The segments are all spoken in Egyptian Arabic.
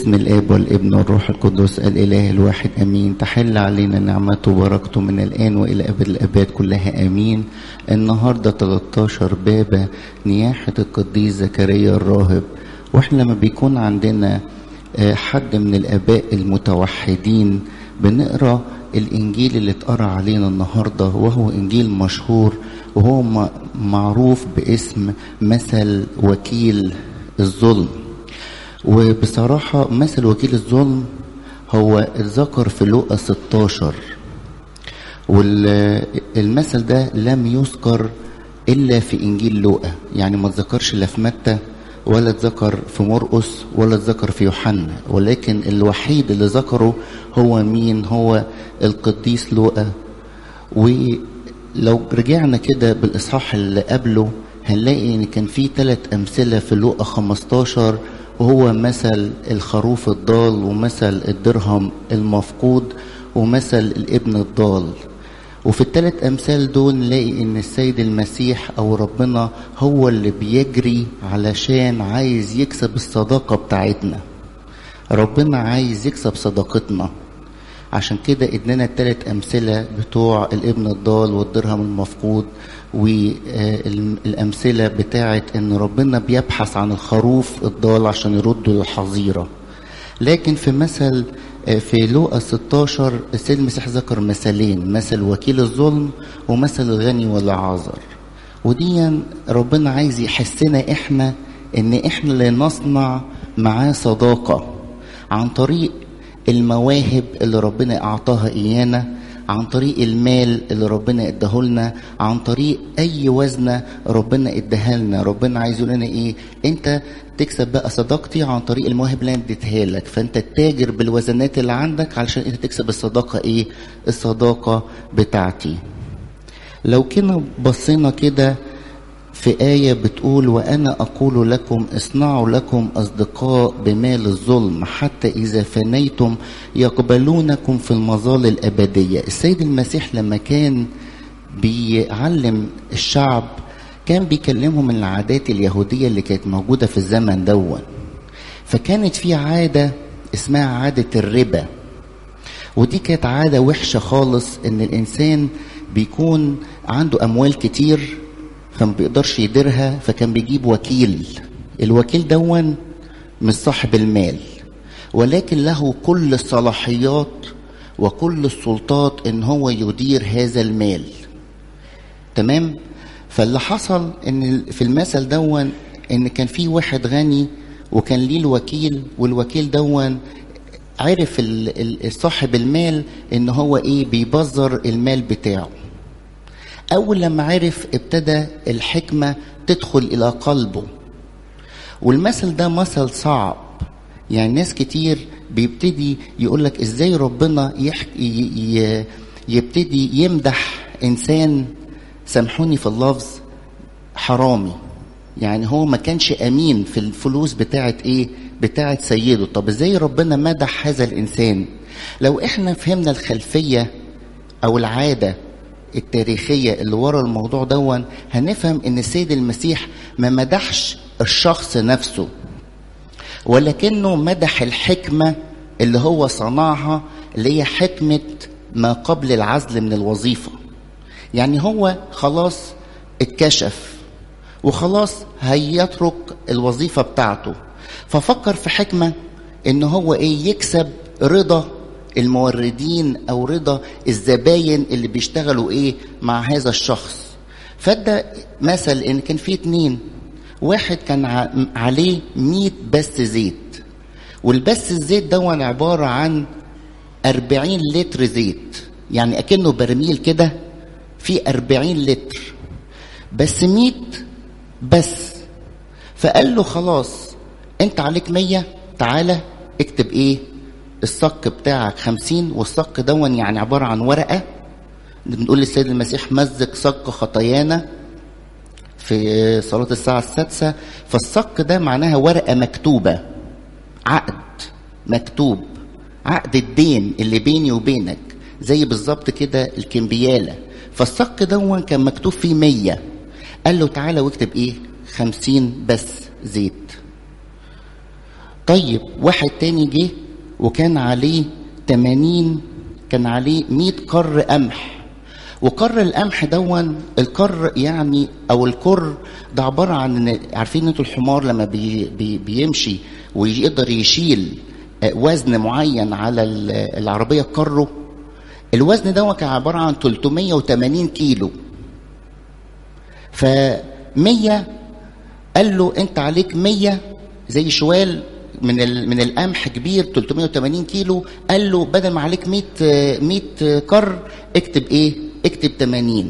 باسم الاب والابن والروح القدس الاله الواحد امين تحل علينا نعمته وبركته من الان والى ابد الاباد كلها امين النهارده 13 بابا نياحه القديس زكريا الراهب واحنا لما بيكون عندنا حد من الاباء المتوحدين بنقرا الانجيل اللي اتقرا علينا النهارده وهو انجيل مشهور وهو معروف باسم مثل وكيل الظلم وبصراحة مثل وكيل الظلم هو اتذكر في لوقا 16 والمثل ده لم يذكر إلا في إنجيل لوقا يعني ما اتذكرش لا في متى ولا اتذكر في مرقس ولا اتذكر في يوحنا ولكن الوحيد اللي ذكره هو مين هو القديس لوقا ولو رجعنا كده بالإصحاح اللي قبله هنلاقي ان كان في ثلاث امثله في لوقا 15 وهو مثل الخروف الضال ومثل الدرهم المفقود ومثل الابن الضال وفي الثلاث امثال دول نلاقي ان السيد المسيح او ربنا هو اللي بيجري علشان عايز يكسب الصداقه بتاعتنا ربنا عايز يكسب صداقتنا عشان كده ادانا الثلاث امثله بتوع الابن الضال والدرهم المفقود والامثله بتاعه ان ربنا بيبحث عن الخروف الضال عشان يرده للحظيره لكن في مثل في لوقا 16 السيد المسيح ذكر مثلين مثل وكيل الظلم ومثل الغني والعازر ودي ربنا عايز يحسنا احنا ان احنا اللي نصنع معاه صداقه عن طريق المواهب اللي ربنا اعطاها ايانا عن طريق المال اللي ربنا اداهولنا عن طريق اي وزنه ربنا اداها لنا ربنا عايز يقول لنا ايه انت تكسب بقى صداقتي عن طريق المواهب اللي انا اديتها لك فانت تتاجر بالوزنات اللي عندك علشان انت تكسب الصداقه ايه الصداقه بتاعتي لو كنا بصينا كده في آية بتقول وأنا أقول لكم اصنعوا لكم أصدقاء بمال الظلم حتى إذا فنيتم يقبلونكم في المظال الأبدية السيد المسيح لما كان بيعلم الشعب كان بيكلمهم من العادات اليهودية اللي كانت موجودة في الزمن دون فكانت في عادة اسمها عادة الربا ودي كانت عادة وحشة خالص إن الإنسان بيكون عنده أموال كتير فما بيقدرش يديرها فكان بيجيب وكيل الوكيل دون مش صاحب المال ولكن له كل الصلاحيات وكل السلطات ان هو يدير هذا المال تمام فاللي حصل ان في المثل دون ان كان في واحد غني وكان ليه الوكيل والوكيل دون عرف صاحب المال ان هو ايه بيبذر المال بتاعه أول لما عرف ابتدى الحكمة تدخل إلى قلبه والمثل ده مثل صعب يعني ناس كتير بيبتدي يقول لك ازاي ربنا يحكي يبتدي يمدح انسان سامحوني في اللفظ حرامي يعني هو ما كانش امين في الفلوس بتاعت ايه بتاعت سيده طب ازاي ربنا مدح هذا الانسان لو احنا فهمنا الخلفيه او العاده التاريخية اللي ورا الموضوع دون هنفهم ان السيد المسيح ما مدحش الشخص نفسه ولكنه مدح الحكمة اللي هو صنعها اللي هي حكمة ما قبل العزل من الوظيفة يعني هو خلاص اتكشف وخلاص هيترك الوظيفة بتاعته ففكر في حكمة ان هو ايه يكسب رضا الموردين او رضا الزباين اللي بيشتغلوا ايه مع هذا الشخص فادى مثل ان كان في اتنين واحد كان عليه مية بس زيت والبس الزيت دون عبارة عن أربعين لتر زيت يعني أكنه برميل كده فيه أربعين لتر بس مية بس فقال له خلاص انت عليك مية تعالى اكتب ايه الصك بتاعك خمسين والصك دون يعني عبارة عن ورقة بنقول للسيد المسيح مزق صك خطايانا في صلاة الساعة السادسة فالصك ده معناها ورقة مكتوبة عقد مكتوب عقد الدين اللي بيني وبينك زي بالظبط كده الكمبيالة فالصك دون كان مكتوب فيه مية قال له تعالى واكتب ايه خمسين بس زيت طيب واحد تاني جه وكان عليه 80 كان عليه 100 قر قمح وقر القمح دون القر يعني او الكر ده عباره عن إن- عارفين انتوا الحمار لما بي بي بيمشي ويقدر يشيل آه، وزن معين على ال- العربيه كره الوزن ده كان عباره عن 380 كيلو ف 100 قال له انت عليك 100 زي شوال من ال- من القمح كبير 380 كيلو قال له بدل ما عليك 100 آه، 100 كر اكتب ايه اكتب 80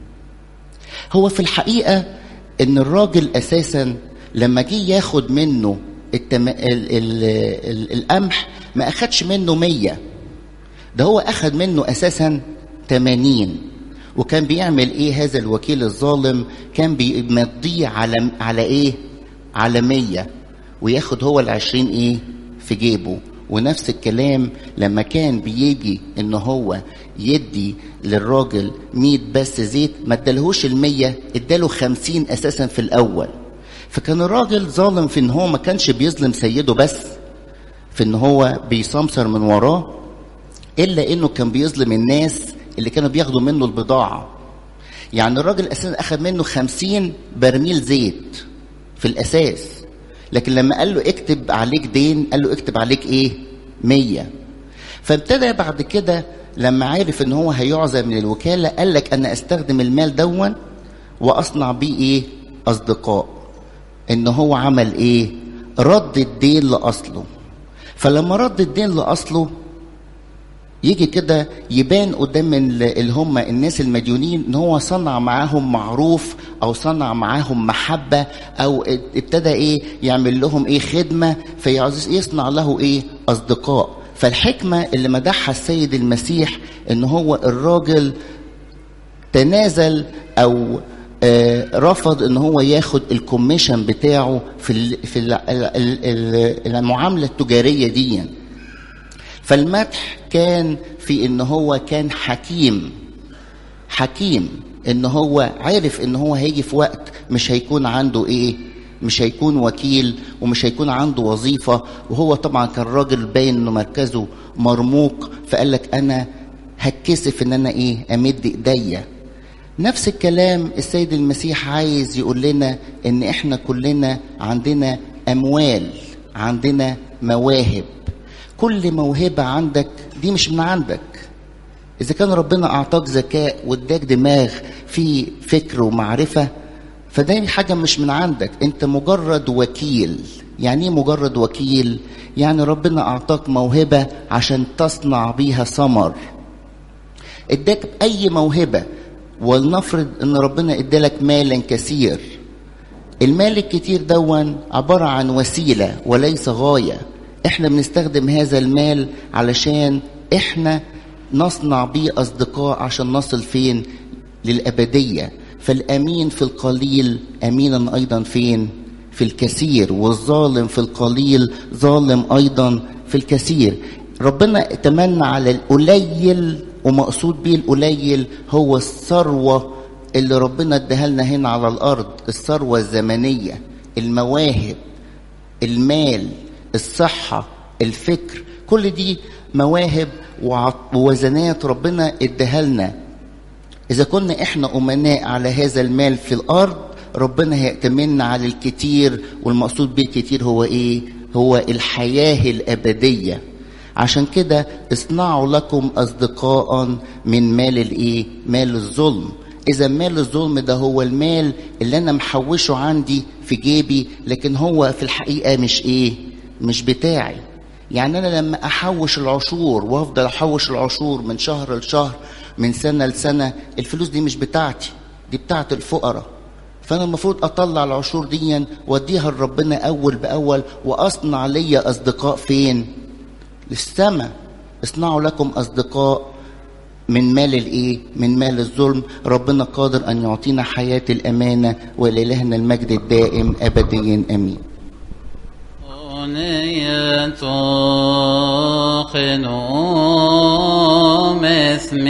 هو في الحقيقه ان الراجل اساسا لما جه ياخد منه التم... ال... ال... ال... القمح ما اخدش منه 100 ده هو اخد منه اساسا 80 وكان بيعمل ايه هذا الوكيل الظالم كان بيمضيه على على ايه على 100 وياخد هو العشرين ايه في جيبه ونفس الكلام لما كان بيجي ان هو يدي للراجل 100 بس زيت ما ادالهوش ال100 اداله 50 اساسا في الاول فكان الراجل ظالم في ان هو ما كانش بيظلم سيده بس في ان هو بيسمسر من وراه الا انه كان بيظلم الناس اللي كانوا بياخدوا منه البضاعه يعني الراجل اساسا اخذ منه خمسين برميل زيت في الاساس لكن لما قال له اكتب عليك دين قال له اكتب عليك ايه مية فابتدى بعد كده لما عرف ان هو هيعزل من الوكالة قال لك انا استخدم المال دون واصنع بيه ايه اصدقاء ان هو عمل ايه رد الدين لاصله فلما رد الدين لاصله يجي كده يبان قدام ال- اللي هم الناس المديونين ان هو صنع معاهم معروف او صنع معاهم محبه او ابتدى ايه يعمل لهم ايه خدمه فيصنع له ايه اصدقاء فالحكمه اللي مدحها السيد المسيح ان هو الراجل تنازل او آه، رفض ان هو ياخد الكوميشن بتاعه في ال- في ال- ال- ال- المعامله التجاريه دي فالمدح كان في ان هو كان حكيم حكيم ان هو عارف ان هو هيجي في وقت مش هيكون عنده ايه مش هيكون وكيل ومش هيكون عنده وظيفة وهو طبعا كان راجل باين انه مركزه مرموق فقال لك انا هتكسف ان انا ايه امد ايديا نفس الكلام السيد المسيح عايز يقول لنا ان احنا كلنا عندنا اموال عندنا مواهب كل موهبة عندك دي مش من عندك إذا كان ربنا أعطاك ذكاء واداك دماغ فيه فكر ومعرفة فده حاجة مش من عندك أنت مجرد وكيل يعني إيه مجرد وكيل؟ يعني ربنا أعطاك موهبة عشان تصنع بيها ثمر اداك أي موهبة ولنفرض أن ربنا ادالك مالا كثير المال الكتير دون عبارة عن وسيلة وليس غاية احنا بنستخدم هذا المال علشان احنا نصنع بيه أصدقاء عشان نصل فين للأبدية فالأمين في القليل أمينا أيضا فين في الكثير والظالم في القليل ظالم أيضا في الكثير ربنا تمنى على القليل ومقصود بيه القليل هو الثروة اللي ربنا اداها لنا هنا على الأرض الثروة الزمنية المواهب المال الصحة الفكر كل دي مواهب ووزنات ربنا اداها لنا إذا كنا إحنا أمناء على هذا المال في الأرض ربنا هيأتمنا على الكتير والمقصود بالكتير هو إيه؟ هو الحياة الأبدية عشان كده اصنعوا لكم أصدقاء من مال الإيه؟ مال الظلم إذا مال الظلم ده هو المال اللي أنا محوشه عندي في جيبي لكن هو في الحقيقة مش إيه؟ مش بتاعي يعني أنا لما أحوش العشور وأفضل أحوش العشور من شهر لشهر من سنة لسنة الفلوس دي مش بتاعتي دي بتاعت الفقراء فأنا المفروض أطلع العشور دي وأديها لربنا أول بأول وأصنع لي أصدقاء فين؟ للسماء اصنعوا لكم أصدقاء من مال الايه من مال الظلم ربنا قادر ان يعطينا حياه الامانه ولالهنا المجد الدائم ابديا امين أغنية قنوم اسمي